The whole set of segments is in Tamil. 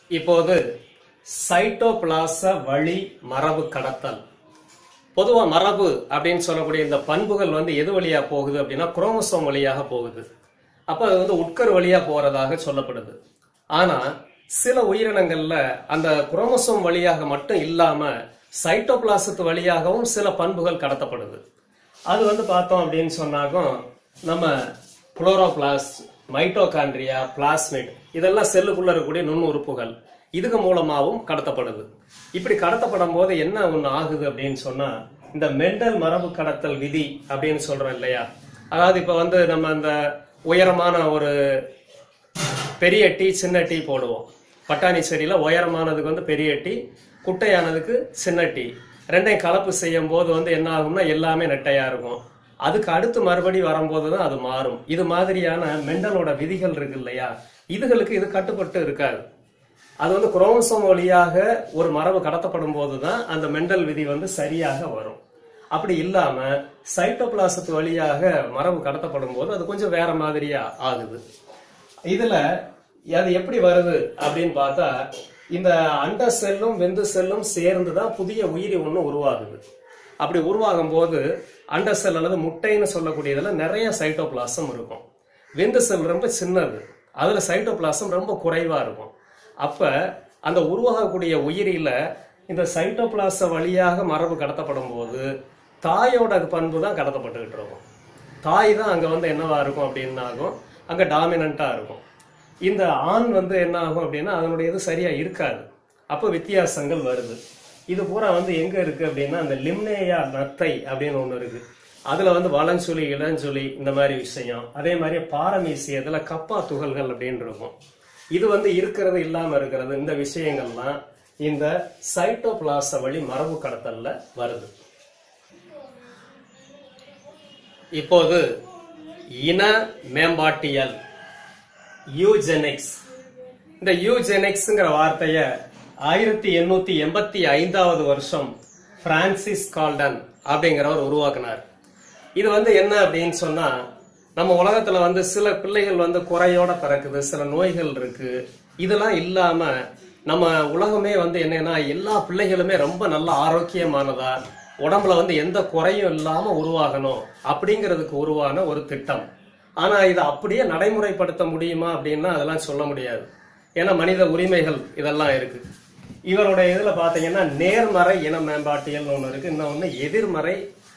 இப்போது சைட்டோபிளாச வழி மரபு கடத்தல் பொதுவா மரபு அப்படின்னு சொல்லக்கூடிய இந்த பண்புகள் வந்து எது வழியா போகுது அப்படின்னா குரோமோசோம் வழியாக போகுது அப்ப அது வந்து உட்கரு வழியா போறதாக சொல்லப்படுது ஆனா சில உயிரினங்கள்ல அந்த குரோமோசோம் வழியாக மட்டும் இல்லாம சைட்டோபிளாசத்து வழியாகவும் சில பண்புகள் கடத்தப்படுது அது வந்து பார்த்தோம் அப்படின்னு சொன்னாக்கும் நம்ம குளோரோபிளாஸ்ட் மைட்டோகாண்ட்ரியா பிளாஸ்மிட் இதெல்லாம் செல்லுக்குள்ள இருக்கக்கூடிய நுண் உறுப்புகள் இதுக்கு மூலமாகவும் கடத்தப்படுது இப்படி கடத்தப்படும் போது என்ன ஒண்ணு ஆகுது அப்படின்னு சொன்னா இந்த மெண்டல் மரபு கடத்தல் விதி அப்படின்னு சொல்றோம் இல்லையா அதாவது இப்ப வந்து நம்ம அந்த உயரமான ஒரு பெரிய டீ சின்ன டீ போடுவோம் பட்டாணி செடியில உயரமானதுக்கு வந்து பெரிய டீ குட்டையானதுக்கு சின்ன டீ ரெண்டையும் கலப்பு செய்யும் போது வந்து என்ன ஆகும்னா எல்லாமே நெட்டையா இருக்கும் அதுக்கு அடுத்து மறுபடி வரும்போது தான் அது மாறும் இது மாதிரியான மெண்டலோட விதிகள் இருக்கு இல்லையா இதுகளுக்கு இது கட்டுப்பட்டு இருக்காது அது வந்து குரோமோசோம் வழியாக ஒரு மரபு கடத்தப்படும் போது தான் அந்த மெண்டல் விதி வந்து சரியாக வரும் அப்படி இல்லாம சைட்டோபிளாசத்து வழியாக மரபு கடத்தப்படும் போது அது கொஞ்சம் வேற மாதிரியா ஆகுது இதுல அது எப்படி வருது அப்படின்னு பார்த்தா இந்த அண்ட செல்லும் விந்து செல்லும் சேர்ந்து தான் புதிய உயிரி ஒண்ணு உருவாகுது அப்படி உருவாகும் போது அண்ட செல் அல்லது முட்டைன்னு சொல்லக்கூடியதுல நிறைய சைட்டோபிளாசம் இருக்கும் விந்து செல் ரொம்ப சின்னது அதுல சைட்டோபிளாசம் ரொம்ப குறைவா இருக்கும் அப்ப அந்த உருவாகக்கூடிய உயிரில இந்த சைட்டோபிளாச வழியாக மரபு கடத்தப்படும் போது தாயோட பண்பு தான் கடத்தப்பட்டுக்கிட்டு இருக்கும் தாய் தான் அங்க வந்து என்னவா இருக்கும் அப்படின்னாகும் அங்க டாமினண்டா இருக்கும் இந்த ஆண் வந்து என்ன ஆகும் அப்படின்னா அதனுடைய இது சரியா இருக்காது அப்போ வித்தியாசங்கள் வருது இது பூரா வந்து எங்க இருக்கு அப்படின்னா அந்த லிம்னேயா நத்தை அப்படின்னு ஒண்ணு இருக்கு அதுல வந்து வளஞ்சுழி இளஞ்சுழி இந்த மாதிரி விஷயம் அதே மாதிரி பாரமீசியத்துல கப்பா துகள்கள் அப்படின்னு இருக்கும் இது வந்து இருக்கிறது இல்லாம இருக்கிறது இந்த விஷயங்கள்லாம் இந்த சைட்டோபிளாச வழி மரபு கடத்தல்ல வருது இப்போது இன மேம்பாட்டியல் யூஜெனிக்ஸ் இந்த யூஜெனிக்ஸ்ங்கிற வார்த்தைய ஆயிரத்தி எண்ணூத்தி எண்பத்தி ஐந்தாவது வருஷம் பிரான்சிஸ் கால்டன் அப்படிங்கிறவர் உருவாக்குனார் இது வந்து என்ன அப்படின்னு சொன்னா நம்ம உலகத்துல வந்து சில பிள்ளைகள் வந்து குறையோட பிறக்குது சில நோய்கள் இருக்கு இதெல்லாம் இல்லாம நம்ம உலகமே வந்து என்னன்னா எல்லா பிள்ளைகளுமே ரொம்ப நல்ல ஆரோக்கியமானதா உடம்புல வந்து எந்த குறையும் இல்லாம உருவாகணும் அப்படிங்கிறதுக்கு உருவான ஒரு திட்டம் ஆனா இதை அப்படியே நடைமுறைப்படுத்த முடியுமா அப்படின்னா அதெல்லாம் சொல்ல முடியாது ஏன்னா மனித உரிமைகள் இதெல்லாம் இருக்கு இவருடைய இதுல பாத்தீங்கன்னா நேர்மறை இன மேம்பாட்டியல் ஒண்ணு இருக்கு இன்னொன்னு எதிர்மறை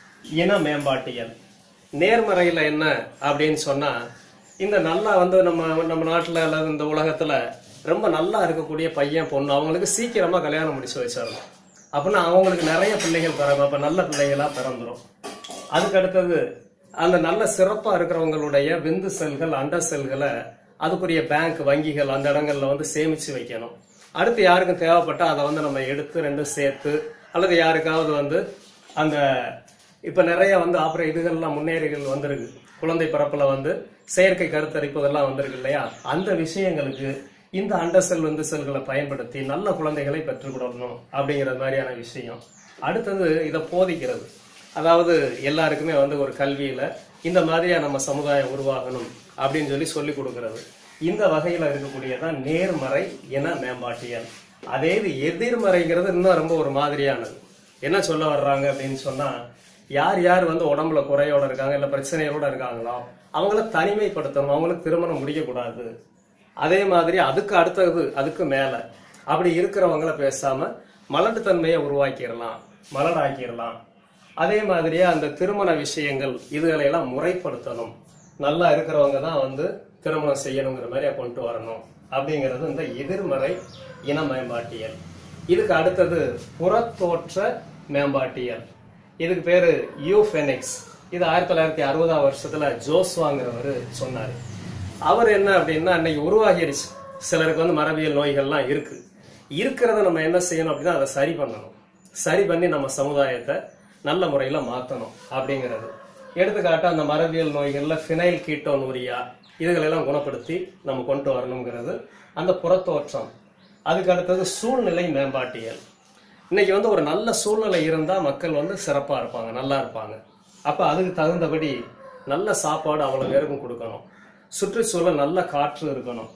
இன மேம்பாட்டியல் நேர்மறையில என்ன அப்படின்னு சொன்னா இந்த நல்லா வந்து நம்ம நம்ம நாட்டுல அல்லது இந்த உலகத்துல ரொம்ப நல்லா இருக்கக்கூடிய பையன் பொண்ணு அவங்களுக்கு சீக்கிரமா கல்யாணம் முடிச்சு வச்சிடலாம் அப்படின்னா அவங்களுக்கு நிறைய பிள்ளைகள் பிறகும் அப்ப நல்ல பிள்ளைகளா பிறந்துரும் அதுக்கு அடுத்தது அந்த நல்ல சிறப்பா இருக்கிறவங்களுடைய விந்து செல்கள் அண்ட செல்களை அதுக்குரிய பேங்க் வங்கிகள் அந்த இடங்கள்ல வந்து சேமிச்சு வைக்கணும் அடுத்து யாருக்கும் தேவைப்பட்டா அதை வந்து நம்ம எடுத்து ரெண்டும் சேர்த்து அல்லது யாருக்காவது வந்து அந்த இப்ப நிறைய வந்து ஆப்ரே இதுகள்லாம் முன்னேறிகள் வந்திருக்கு குழந்தை பிறப்புல வந்து செயற்கை கருத்தரிப்பு இதெல்லாம் வந்திருக்கு இல்லையா அந்த விஷயங்களுக்கு இந்த அண்ட செல் வந்து செல்களை பயன்படுத்தி நல்ல குழந்தைகளை பெற்றுக் கொடுக்கணும் அப்படிங்கிற மாதிரியான விஷயம் அடுத்தது இதை போதிக்கிறது அதாவது எல்லாருக்குமே வந்து ஒரு கல்வியில இந்த மாதிரியா நம்ம சமுதாயம் உருவாகணும் அப்படின்னு சொல்லி சொல்லி கொடுக்கிறது இந்த வகையில இருக்கக்கூடியதான் நேர்மறை இன மேம்பாட்டியல் அதே இது எதிர்மறைங்கிறது இன்னும் ரொம்ப ஒரு மாதிரியானது என்ன சொல்ல வர்றாங்க அப்படின்னு சொன்னா யார் யார் வந்து உடம்புல குறையோட இருக்காங்க இல்ல பிரச்சனையோட இருக்காங்களோ அவங்கள தனிமைப்படுத்தணும் அவங்களுக்கு திருமணம் முடிக்கக்கூடாது அதே மாதிரி அதுக்கு அடுத்தது அதுக்கு மேல அப்படி இருக்கிறவங்கள பேசாம மலட்டுத்தன்மையை உருவாக்கிடலாம் மலடாக்கிடலாம் அதே மாதிரியே அந்த திருமண விஷயங்கள் இதுகளை எல்லாம் முறைப்படுத்தணும் நல்லா இருக்கிறவங்க தான் வந்து திருமணம் செய்யணுங்கிற மாதிரி கொண்டு வரணும் அப்படிங்கிறது இந்த எதிர்மறை இன மேம்பாட்டியல் இதுக்கு அடுத்தது புறத்தோற்ற மேம்பாட்டியல் இதுக்கு பேரு யூஃபெனிக்ஸ் இது ஆயிரத்தி தொள்ளாயிரத்தி அறுபதாம் வருஷத்துல ஜோஸ்வாங்கிறவர் சொன்னாரு அவர் என்ன அப்படின்னா அன்னைக்கு உருவாகிருச்சு சிலருக்கு வந்து மரபியல் நோய்கள்லாம் இருக்கு இருக்கிறத நம்ம என்ன செய்யணும் அப்படின்னா அதை சரி பண்ணணும் சரி பண்ணி நம்ம சமுதாயத்தை நல்ல முறையில மாத்தணும் அப்படிங்கிறது எடுத்துக்காட்டா அந்த மரபியல் நோய்கள்ல ஃபினைல் கீட்டோனூரியா இதுகளெல்லாம் குணப்படுத்தி நம்ம கொண்டு வரணுங்கிறது அந்த புறத்தோற்றம் அதுக்கு அடுத்தது சூழ்நிலை மேம்பாட்டியல் இன்னைக்கு வந்து ஒரு நல்ல சூழ்நிலை இருந்தா மக்கள் வந்து சிறப்பா இருப்பாங்க நல்லா இருப்பாங்க அப்ப அதுக்கு தகுந்தபடி நல்ல சாப்பாடு அவ்வளவு பேருக்கும் கொடுக்கணும் சுற்றுச்சூழல் நல்ல காற்று இருக்கணும்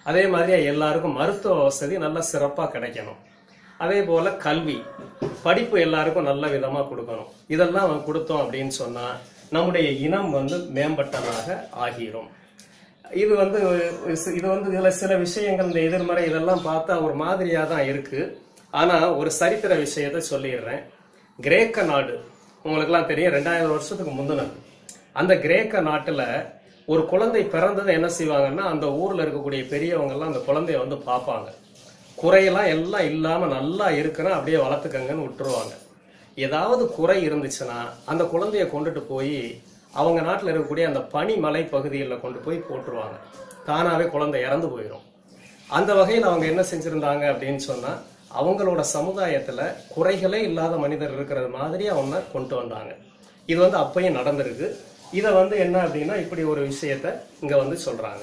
அதே மாதிரி எல்லாருக்கும் மருத்துவ வசதி நல்ல சிறப்பா கிடைக்கணும் அதே போல கல்வி படிப்பு எல்லாருக்கும் நல்ல விதமா கொடுக்கணும் இதெல்லாம் அவன் கொடுத்தோம் அப்படின்னு சொன்னா நம்முடைய இனம் வந்து மேம்பட்டதாக ஆகிரும் இது வந்து இது வந்து இதுல சில விஷயங்கள் இந்த எதிர்மறை இதெல்லாம் பார்த்தா ஒரு மாதிரியா தான் இருக்கு ஆனா ஒரு சரித்திர விஷயத்தை சொல்லிடுறேன் கிரேக்க நாடு உங்களுக்கெல்லாம் தெரியும் ரெண்டாயிரம் வருஷத்துக்கு முந்தினது அந்த கிரேக்க நாட்டுல ஒரு குழந்தை பிறந்தது என்ன செய்வாங்கன்னா அந்த ஊர்ல இருக்கக்கூடிய பெரியவங்க எல்லாம் அந்த குழந்தைய வந்து பார்ப்பாங்க குறையெல்லாம் எல்லாம் இல்லாம நல்லா இருக்குன்னா அப்படியே வளர்த்துக்கங்கன்னு விட்டுருவாங்க ஏதாவது குறை இருந்துச்சுன்னா அந்த குழந்தைய கொண்டுட்டு போய் அவங்க நாட்டில் இருக்கக்கூடிய அந்த பனிமலை பகுதிகளில் கொண்டு போய் போட்டுருவாங்க தானாவே குழந்தை இறந்து போயிடும் அந்த வகையில் அவங்க என்ன செஞ்சிருந்தாங்க அப்படின்னு சொன்னா அவங்களோட சமுதாயத்துல குறைகளே இல்லாத மனிதர் இருக்கிறது மாதிரி அவங்க கொண்டு வந்தாங்க இது வந்து அப்பயும் நடந்திருக்கு இதை வந்து என்ன அப்படின்னா இப்படி ஒரு விஷயத்த இங்க வந்து சொல்றாங்க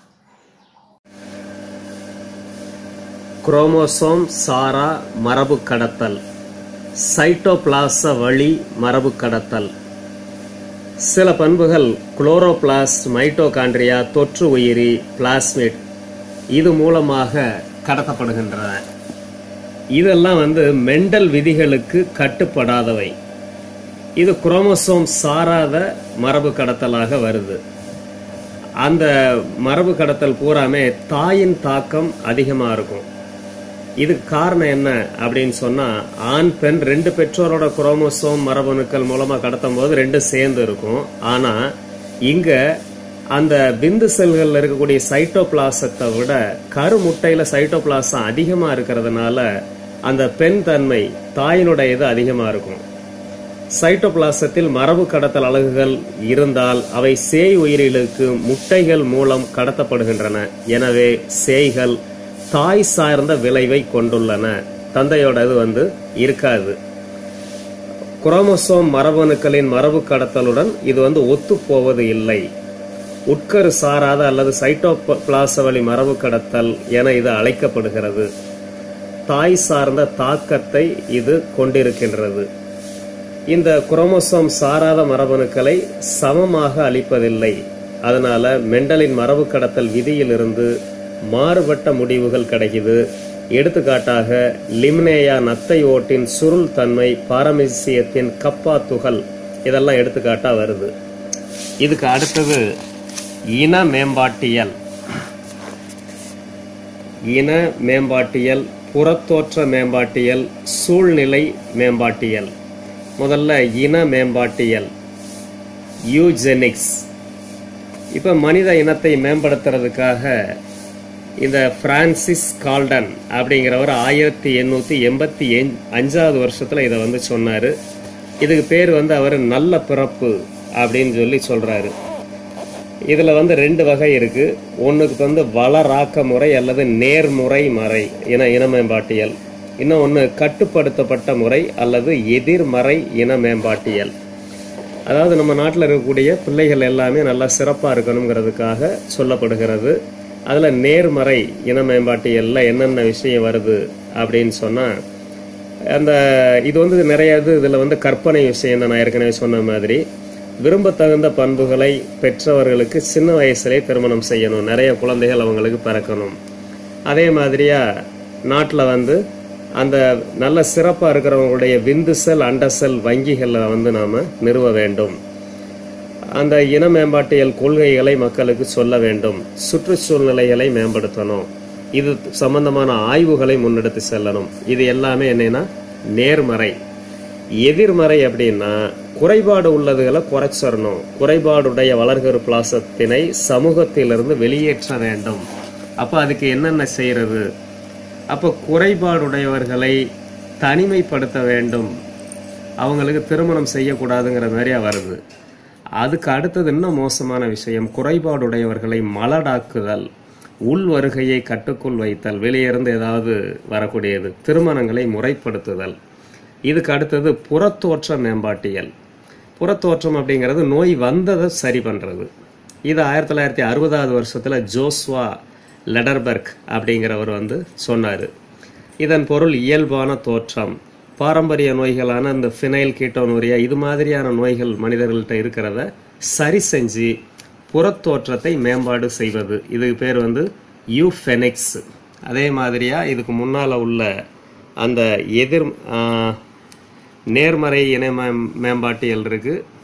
குரோமோசோம் சாரா மரபு கடத்தல் சைட்டோபிளாச வழி மரபு கடத்தல் சில பண்புகள் குளோரோபிளாஸ்ட் மைட்டோகாண்ட்ரியா தொற்று உயிரி பிளாஸ்மிட் இது மூலமாக கடத்தப்படுகின்றன இதெல்லாம் வந்து மெண்டல் விதிகளுக்கு கட்டுப்படாதவை இது குரோமோசோம் சாராத மரபு கடத்தலாக வருது அந்த மரபு கடத்தல் பூராமே தாயின் தாக்கம் அதிகமா இருக்கும் இதுக்கு காரணம் என்ன அப்படின்னு சொன்னா ஆண் பெண் ரெண்டு பெற்றோரோட குரோமோசோம் மரபணுக்கள் மூலமா கடத்தும் போது ரெண்டும் சேர்ந்து இருக்கும் ஆனா இங்க அந்த பிந்து செல்கள்ல இருக்கக்கூடிய சைட்டோபிளாசத்தை விட கருமுட்டையில சைட்டோபிளாசம் அதிகமா இருக்கிறதுனால அந்த பெண் தன்மை தாயினுடைய இது அதிகமா இருக்கும் சைட்டோபிளாசத்தில் மரபு கடத்தல் அலகுகள் இருந்தால் அவை சேய் உயிரிகளுக்கு முட்டைகள் மூலம் கடத்தப்படுகின்றன எனவே சேய்கள் தாய் சார்ந்த விளைவை கொண்டுள்ளன தந்தையோட இது வந்து இருக்காது குரோமோசோம் மரபணுக்களின் மரபு கடத்தலுடன் இது வந்து ஒத்து போவது இல்லை உட்கரு சாராத அல்லது சைட்டோபிளாச வழி மரபு கடத்தல் என இது அழைக்கப்படுகிறது தாய் சார்ந்த தாக்கத்தை இது கொண்டிருக்கின்றது இந்த குரோமோசோம் சாராத மரபணுக்களை சமமாக அளிப்பதில்லை அதனால மெண்டலின் மரபு கடத்தல் விதியிலிருந்து மாறுபட்ட முடிவுகள் கிடைக்குது எடுத்துக்காட்டாக லிம்னேயா நத்தை ஓட்டின் சுருள் தன்மை பாரமிசியத்தின் கப்பா துகள் இதெல்லாம் எடுத்துக்காட்டா வருது இதுக்கு அடுத்தது இன மேம்பாட்டியல் இன மேம்பாட்டியல் புறத்தோற்ற மேம்பாட்டியல் சூழ்நிலை மேம்பாட்டியல் முதல்ல இன மேம்பாட்டியல் யூஜெனிக்ஸ் இப்ப மனித இனத்தை மேம்படுத்துறதுக்காக இந்த பிரான்சிஸ் கால்டன் அப்படிங்கிறவர் ஆயிரத்தி எண்ணூத்தி எண்பத்தி அஞ்சாவது வருஷத்துல இதை வந்து சொன்னாரு இதுக்கு பேர் வந்து அவர் நல்ல பிறப்பு அப்படின்னு சொல்லி சொல்றாரு இதுல வந்து ரெண்டு வகை இருக்கு ஒண்ணுக்கு வந்து வளராக்க முறை அல்லது நேர்முறை முறை இன இன மேம்பாட்டியல் இன்னும் ஒன்று கட்டுப்படுத்தப்பட்ட முறை அல்லது எதிர்மறை இன மேம்பாட்டியல் அதாவது நம்ம நாட்டில் இருக்கக்கூடிய பிள்ளைகள் எல்லாமே நல்லா சிறப்பாக இருக்கணுங்கிறதுக்காக சொல்லப்படுகிறது அதில் நேர்மறை இன மேம்பாட்டியல்ல என்னென்ன விஷயம் வருது அப்படின்னு சொன்னால் அந்த இது வந்து நிறைய இது இதில் வந்து கற்பனை விஷயம் தான் நான் ஏற்கனவே சொன்ன மாதிரி விரும்பத்தகுந்த பண்புகளை பெற்றவர்களுக்கு சின்ன வயசுலே திருமணம் செய்யணும் நிறைய குழந்தைகள் அவங்களுக்கு பிறக்கணும் அதே மாதிரியா நாட்டில் வந்து அந்த நல்ல சிறப்பாக இருக்கிறவங்களுடைய விந்து செல் அண்டசெல் வங்கிகளில் வந்து நாம் நிறுவ வேண்டும் அந்த இன மேம்பாட்டியல் கொள்கைகளை மக்களுக்கு சொல்ல வேண்டும் சுற்றுச்சூழ்நிலைகளை மேம்படுத்தணும் இது சம்பந்தமான ஆய்வுகளை முன்னெடுத்து செல்லணும் இது எல்லாமே என்னன்னா நேர்மறை எதிர்மறை அப்படின்னா குறைபாடு உள்ளதுகளை குறைச்சிடணும் குறைபாடுடைய வளர்கரு பிளாசத்தினை சமூகத்திலிருந்து வெளியேற்ற வேண்டும் அப்ப அதுக்கு என்னென்ன செய்யறது அப்போ குறைபாடுடையவர்களை தனிமைப்படுத்த வேண்டும் அவங்களுக்கு திருமணம் செய்யக்கூடாதுங்கிற மாதிரியா வருது அதுக்கு அடுத்தது இன்னும் மோசமான விஷயம் குறைபாடுடையவர்களை மலடாக்குதல் உள் வருகையை கட்டுக்குள் வைத்தல் வெளியே இருந்து ஏதாவது வரக்கூடியது திருமணங்களை முறைப்படுத்துதல் இதுக்கு அடுத்தது புறத்தோற்ற மேம்பாட்டியல் புறத்தோற்றம் அப்படிங்கிறது நோய் வந்ததை சரி பண்றது இது ஆயிரத்தி தொள்ளாயிரத்தி அறுபதாவது வருஷத்துல ஜோஸ்வா லெடர்பர்க் அப்படிங்கிறவர் வந்து சொன்னார் இதன் பொருள் இயல்பான தோற்றம் பாரம்பரிய நோய்களான இந்த ஃபினைல் கீட்டோனூரியா இது மாதிரியான நோய்கள் மனிதர்கள்ட்ட இருக்கிறத சரி செஞ்சு புறத்தோற்றத்தை மேம்பாடு செய்வது இதுக்கு பேர் வந்து யூஃபெனிக்ஸ் அதே மாதிரியா இதுக்கு முன்னால் உள்ள அந்த எதிர் ஆ, நேர்மறை இன மே- மேம்பாட்டியல் இருக்கு